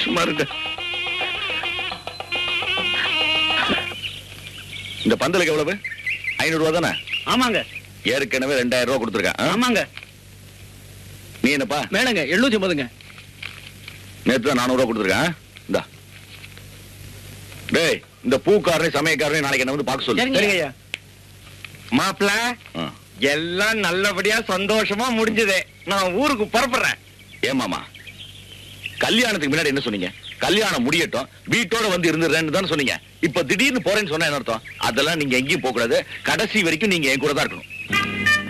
சும்மா இருங்க இந்த பந்தலுக்கு எவ்வளவு ஐநூறு ரூபா தானே ஆமாங்க ஏற்கனவே ரெண்டாயிரம் ரூபா கொடுத்துருக்கேன் ஆ? ஆமாங்க நீ என்னப்பா மேடங்க எழுநூத்தி ஐம்பதுங்க நேத்து தான் நானூறு ரூபா கொடுத்துருக்கேன் ஆ? இந்தா டேய் இந்த பூக்காரனை சமயக்காரனை நாளைக்கு என்ன வந்து பார்க்க சொல்லு சரிங்க ஐயா மாப்பிள ஆ. எல்லாம் நல்லபடியா சந்தோஷமா முடிஞ்சது நான் ஊருக்கு புறப்படுறேன் ஏமாமா கல்யாணத்துக்கு முன்னாடி என்ன சொன்னீங்க கல்யாணம் முடியட்டும் வீட்டோட வந்து இருந்துடுறேன்னு தான் சொன்னீங்க இப்ப திடீர்னு போறேன்னு சொன்னா என்ன அர்த்தம் அதெல்லாம் நீங்க எங்கேயும் போக கூடாது கடைசி வரைக்கும் நீங்க என் கூட தான் இருக்கணும்